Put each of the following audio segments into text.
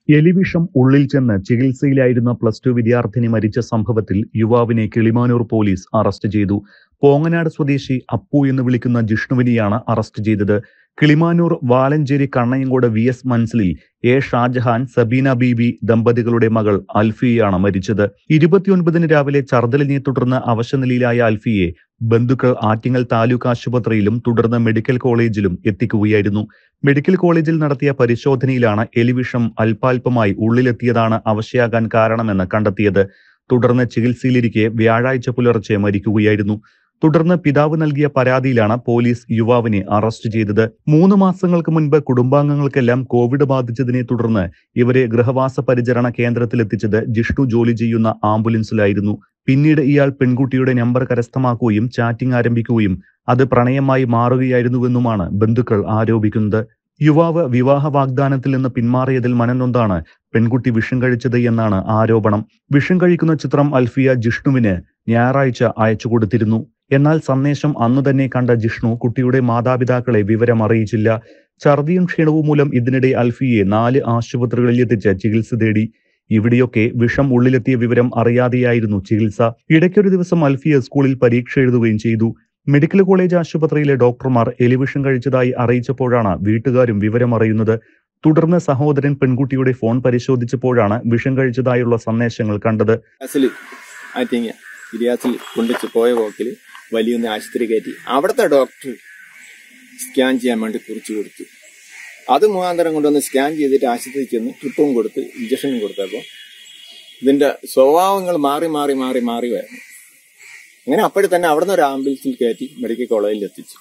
എലിവിഷം ഉള്ളിൽ ചെന്ന് ചികിത്സയിലായിരുന്ന പ്ലസ് ടു വിദ്യാർത്ഥിനി മരിച്ച സംഭവത്തിൽ യുവാവിനെ കിളിമാനൂർ പോലീസ് അറസ്റ്റ് ചെയ്തു പോങ്ങനാട് സ്വദേശി അപ്പു എന്ന് വിളിക്കുന്ന ജിഷ്ണുവിനെയാണ് അറസ്റ്റ് ചെയ്തത് കിളിമാനൂർ വാലഞ്ചേരി കണ്ണയങ്കോട് വി എസ് മൻസിലിൽ എ ഷാജഹാൻ സബീന ബീബി ദമ്പതികളുടെ മകൾ അൽഫിയാണ് മരിച്ചത് ഇരുപത്തിയൊൻപതിന് രാവിലെ ഛർദ്ദലിനെ തുടർന്ന് അവശനിലയിലായ അൽഫിയെ ബന്ധുക്കൾ ആറ്റിങ്ങൽ താലൂക്ക് ആശുപത്രിയിലും തുടർന്ന് മെഡിക്കൽ കോളേജിലും എത്തിക്കുകയായിരുന്നു മെഡിക്കൽ കോളേജിൽ നടത്തിയ പരിശോധനയിലാണ് എലിവിഷം അല്പാൽപമായി ഉള്ളിലെത്തിയതാണ് അവശയാകാൻ കാരണമെന്ന് കണ്ടെത്തിയത് തുടർന്ന് ചികിത്സയിലിരിക്കെ വ്യാഴാഴ്ച പുലർച്ചെ മരിക്കുകയായിരുന്നു തുടർന്ന് പിതാവ് നൽകിയ പരാതിയിലാണ് പോലീസ് യുവാവിനെ അറസ്റ്റ് ചെയ്തത് മൂന്ന് മാസങ്ങൾക്ക് മുൻപ് കുടുംബാംഗങ്ങൾക്കെല്ലാം കോവിഡ് ബാധിച്ചതിനെ തുടർന്ന് ഇവരെ ഗൃഹവാസ പരിചരണ കേന്ദ്രത്തിലെത്തിച്ചത് ജിഷ്ണു ജോലി ചെയ്യുന്ന ആംബുലൻസിലായിരുന്നു പിന്നീട് ഇയാൾ പെൺകുട്ടിയുടെ നമ്പർ കരസ്ഥമാക്കുകയും ചാറ്റിംഗ് ആരംഭിക്കുകയും അത് പ്രണയമായി മാറുകയായിരുന്നുവെന്നുമാണ് ബന്ധുക്കൾ ആരോപിക്കുന്നത് യുവാവ് വിവാഹ വാഗ്ദാനത്തിൽ നിന്ന് പിന്മാറിയതിൽ മനംനൊന്താണ് പെൺകുട്ടി വിഷം കഴിച്ചത് എന്നാണ് ആരോപണം വിഷം കഴിക്കുന്ന ചിത്രം അൽഫിയ ജിഷ്ണുവിന് ഞായറാഴ്ച അയച്ചു കൊടുത്തിരുന്നു എന്നാൽ സന്ദേശം അന്നു തന്നെ കണ്ട ജിഷ്ണു കുട്ടിയുടെ മാതാപിതാക്കളെ വിവരം അറിയിച്ചില്ല ഛർദിയും ക്ഷീണവും മൂലം ഇതിനിടെ അൽഫിയെ നാല് ആശുപത്രികളിൽ എത്തിച്ച് ചികിത്സ തേടി ഇവിടെയൊക്കെ വിഷം ഉള്ളിലെത്തിയ വിവരം അറിയാതെയായിരുന്നു ചികിത്സ ഇടയ്ക്കൊരു ദിവസം അൽഫിയ സ്കൂളിൽ പരീക്ഷ എഴുതുകയും ചെയ്തു മെഡിക്കൽ കോളേജ് ആശുപത്രിയിലെ ഡോക്ടർമാർ എലിവിഷം കഴിച്ചതായി അറിയിച്ചപ്പോഴാണ് വീട്ടുകാരും വിവരം അറിയുന്നത് തുടർന്ന് സഹോദരൻ പെൺകുട്ടിയുടെ ഫോൺ പരിശോധിച്ചപ്പോഴാണ് വിഷം കഴിച്ചതായുള്ള സന്ദേശങ്ങൾ കണ്ടത് അസിൽ ആറ്റിങ്ങ ഇരിയാസിൽ കൊണ്ടുവച്ച് പോയ പോക്കിൽ വലിയൊന്ന് ആശുപത്രി കയറ്റി അവിടുത്തെ ഡോക്ടർ സ്കാൻ ചെയ്യാൻ വേണ്ടി കുറിച്ച് കൊടുത്തു അത് മുഖാന്തരം കൊണ്ടുവന്ന് സ്കാൻ ചെയ്തിട്ട് ആശുപത്രിയിൽ ചെന്ന് ട്രിപ്പും കൊടുത്ത് ഇഞ്ചക്ഷനും കൊടുത്തപ്പോൾ ഇതിന്റെ സ്വഭാവങ്ങൾ മാറി മാറി മാറി മാറി വരുന്നു അങ്ങനെ അപ്പോഴും തന്നെ അവിടുന്ന് ഒരു ആംബുലൻസിൽ കയറ്റി മെഡിക്കൽ കോളേജിൽ എത്തിച്ചു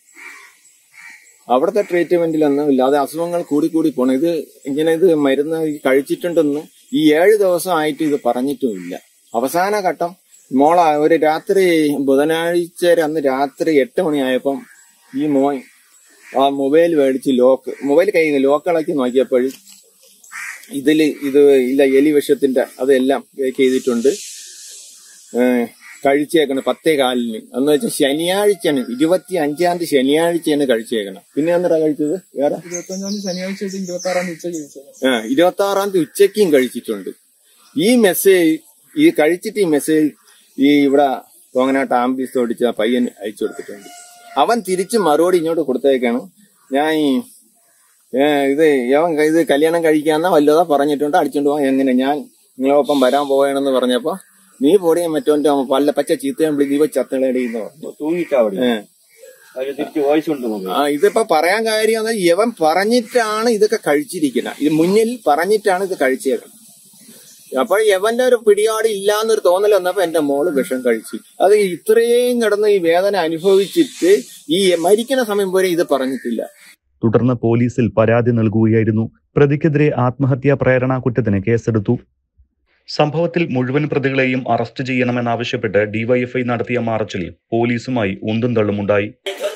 അവിടുത്തെ ട്രീറ്റ്മെന്റിലൊന്നും ഇല്ലാതെ അസുഖങ്ങൾ കൂടി കൂടി പോണം ഇത് ഇങ്ങനെ ഇത് മരുന്ന് കഴിച്ചിട്ടുണ്ടെന്ന് ഈ ഏഴ് ദിവസമായിട്ട് ഇത് പറഞ്ഞിട്ടുമില്ല അവസാന ഘട്ടം മോള ഒരു രാത്രി ബുധനാഴ്ച അന്ന് രാത്രി എട്ട് മണിയായപ്പം ഈ മോൻ ആ മൊബൈൽ മേടിച്ച് ലോക്ക് മൊബൈൽ കൈ ലോക്ക് ഇളക്കി നോക്കിയപ്പോൾ ഇതില് ഇത് ഇല്ല എലി വിഷത്തിന്റെ അതെല്ലാം പേക്ക് ചെയ്തിട്ടുണ്ട് ഏഹ് കഴിച്ചേക്കണം പത്തേ കാലിന് എന്ന് വെച്ചാൽ ശനിയാഴ്ചയാണ് ഇരുപത്തി അഞ്ചാം തീയതി ശനിയാഴ്ചയാണ് കഴിച്ചേക്കണം പിന്നെ എന്നിട്ടാ കഴിച്ചത് വേറെ ഇരുപത്തഞ്ചാം തീയതി ശനിയാഴ്ച വെച്ച് ഇരുപത്തി ആറാം തീയതി ഉച്ചയ്ക്ക് കഴിച്ചത് ആ ഇരുപത്തി ആറാം തീയതി ഉച്ചയ്ക്കും കഴിച്ചിട്ടുണ്ട് ഈ മെസ്സേജ് ഈ കഴിച്ചിട്ട് ഈ മെസ്സേജ് ഈ ഇവിടെ തോങ്ങനാട്ട് ആംബുലൻസ് ഓടിച്ച പയ്യൻ അയച്ചു കൊടുത്തിട്ടുണ്ട് അവൻ തിരിച്ച് മറുപടി ഇങ്ങോട്ട് കൊടുത്തേക്കാണ് ഞാൻ ഈ ഏ, ഇത് അവൻ ഇത് കല്യാണം കഴിക്കാന്ന വല്ലതാ പറഞ്ഞിട്ടുണ്ട് അടിച്ചോണ്ട് പോകാൻ എങ്ങനെ ഞാൻ നിങ്ങളൊപ്പം വരാൻ പോകണമെന്ന് പറഞ്ഞപ്പോ നീ പൊടിയും മറ്റോന്റെ പല്ല പച്ച ചീത്തയും വിളി നീ ചത്തളേടിന്ന് പറഞ്ഞു തൂങ്ങിട്ടാ അവിടെ ഏ. അതിന് തിരിച്ച് വോയിസ് ഉണ്ട് നമുക്ക് ആ ഇതിപ്പോ പറയാൻ കാര്യം എന്താ, യവൻ പറഞ്ഞിട്ടാണ് ഇതൊക്കെ കഴിച്ചിരിക്കുന്നത് ഇത് മുന്നിൽ പറഞ്ഞിട്ടാണ് ഇത് കഴിച്ചേക്കുന്നത് അപ്പോൾ യവന്റെ ഒരു പിടിപാട് ഇല്ലാന്നൊരു തോന്നൽ വന്നപ്പോ എന്റെ മോള് വിഷം കഴിച്ചു അത് ഇത്രയും കിടന്ന് ഈ വേദന അനുഭവിച്ചിട്ട് ഈ മരിക്കുന്ന സമയം പോലും ഇത് പറഞ്ഞിട്ടില്ല തുടർന്ന് പോലീസിൽ പരാതി നൽകുകയായിരുന്നു പ്രതിക്കെതിരെ ആത്മഹത്യാ പ്രേരണാ കുറ്റത്തിന് കേസെടുത്തു സംഭവത്തിൽ മുഴുവൻ പ്രതികളെയും അറസ്റ്റ് ചെയ്യണമെന്നാവശ്യപ്പെട്ട് ഡിവൈഎഫ്ഐ നടത്തിയ മാർച്ചിൽ പോലീസുമായി ഉന്തും തള്ളുമുണ്ടായി